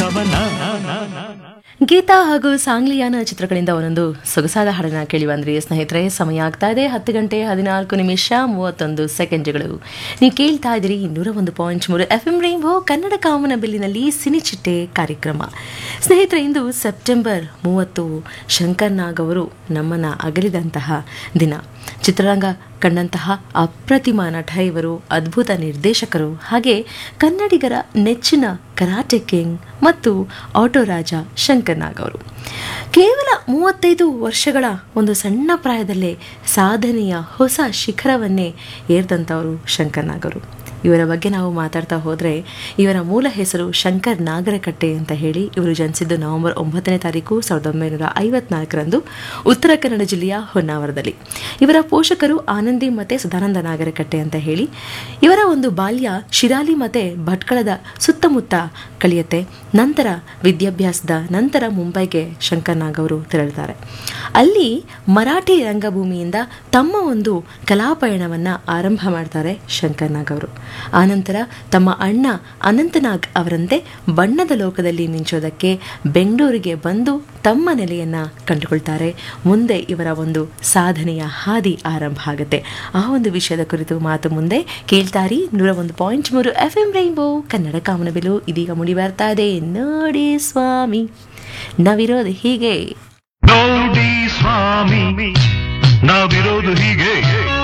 ಕವನ ಗೀತಾ ಹಾಗೂ ಸಾಂಗ್ಲಿಯಾನ ಚಿತ್ರಗಳಿಂದ ಒಂದೊಂದು ಸೊಗಸಾದ ಹಾಡನ್ನ ಕೇಳಿ ಬಂದ್ರಿ ಸ್ನೇಹಿತರೆ ಸಮಯ ಆಗ್ತಾ ಇದೆ ಹತ್ತು ಗಂಟೆ ಹದಿನಾಲ್ಕು ನಿಮಿಷ ಮೂವತ್ತೊಂದು ಸೆಕೆಂಡ್ಗಳು ನೀವು ಕೇಳ್ತಾ ಇದ್ದೀರಿ ಇನ್ನೂರ ಒಂದು ಪಾಯಿಂಟ್ ಮೂರು ಎಫ್ ಎಂ ರೈನ್ಬೋ ಕನ್ನಡ ಕಾಮನ ಬಿಲ್ಲಿನಲ್ಲಿ ಸಿನಿಚಿಟ್ಟೆ ಕಾರ್ಯಕ್ರಮ ಸ್ನೇಹಿತರೆ ಇಂದು ಸೆಪ್ಟೆಂಬರ್ ಮೂವತ್ತು ಶಂಕರ್ ನಾಗ್ ಅವರು ನಮ್ಮನ್ನ ಅಗಲಿದಂತಹ ದಿನ ಚಿತ್ರರಂಗ ಕಂಡಂತಹ ಅಪ್ರತಿಮ ನಟ ಇವರು ಅದ್ಭುತ ನಿರ್ದೇಶಕರು ಹಾಗೆ ಕನ್ನಡಿಗರ ನೆಚ್ಚಿನ ಕರಾಟೆ ಕಿಂಗ್ ಮತ್ತು ಆಟೋ ರಾಜ ಶಂಕರ್ ನಾಗ್ ಅವರು ಕೇವಲ ಮೂವತ್ತೈದು ವರ್ಷಗಳ ಒಂದು ಸಣ್ಣ ಪ್ರಾಯದಲ್ಲೇ ಸಾಧನೆಯ ಹೊಸ ಶಿಖರವನ್ನೇ ಏರ್ದಂಥವರು ಶಂಕರ್ ನಾಗ್ ಅವರು ಇವರ ಬಗ್ಗೆ ನಾವು ಮಾತಾಡ್ತಾ ಹೋದರೆ ಇವರ ಮೂಲ ಹೆಸರು ಶಂಕರ್ ನಾಗರಕಟ್ಟೆ ಅಂತ ಹೇಳಿ ಇವರು ಜನಿಸಿದ್ದು ನವೆಂಬರ್ ಒಂಬತ್ತನೇ ತಾರೀಕು ಸಾವಿರದ ಒಂಬೈನೂರ ಐವತ್ನಾಲ್ಕರಂದು ಉತ್ತರ ಕನ್ನಡ ಜಿಲ್ಲೆಯ ಹೊನ್ನಾವರದಲ್ಲಿ ಇವರ ಪೋಷಕರು ಆನಂದಿ ಮತ್ತು ಸದಾನಂದ ನಾಗರಕಟ್ಟೆ ಅಂತ ಹೇಳಿ ಇವರ ಒಂದು ಬಾಲ್ಯ ಶಿರಾಲಿ ಮತ್ತು ಭಟ್ಕಳದ ಸುತ್ತಮುತ್ತ ಕಳೆಯುತ್ತೆ ನಂತರ ವಿದ್ಯಾಭ್ಯಾಸದ ನಂತರ ಮುಂಬೈಗೆ ಶಂಕರ್ ನಾಗ್ ಅವರು ತೆರಳುತ್ತಾರೆ ಅಲ್ಲಿ ಮರಾಠಿ ರಂಗಭೂಮಿಯಿಂದ ತಮ್ಮ ಒಂದು ಕಲಾಪಯಣವನ್ನು ಆರಂಭ ಮಾಡ್ತಾರೆ ಶಂಕರ್ ನಾಗ್ ಅವರು ಆನಂತರ ತಮ್ಮ ಅಣ್ಣ ಅನಂತನಾಗ್ ಅವರಂತೆ ಬಣ್ಣದ ಲೋಕದಲ್ಲಿ ಮಿಂಚೋದಕ್ಕೆ ಬೆಂಗಳೂರಿಗೆ ಬಂದು ತಮ್ಮ ನೆಲೆಯನ್ನ ಕಂಡುಕೊಳ್ತಾರೆ ಮುಂದೆ ಇವರ ಒಂದು ಸಾಧನೆಯ ಹಾದಿ ಆರಂಭ ಆಗುತ್ತೆ ಆ ಒಂದು ವಿಷಯದ ಕುರಿತು ಮಾತು ಮುಂದೆ ಕೇಳ್ತಾರಿ ನೂರ ಒಂದು ಪಾಯಿಂಟ್ ಮೂರು ಎಫ್ ಎಂ ರೈನ್ಬೋ ಕನ್ನಡ ಕಾಮನಬಿಲು ಇದೀಗ ಮುಡಿ ಬರ್ತಾ ಇದೆ ನೋಡಿ ಸ್ವಾಮಿ ನಾವಿರೋದು ಹೀಗೆ ನೋಡಿ ಸ್ವಾಮಿ ನಾವಿರೋದು ಹೀಗೆ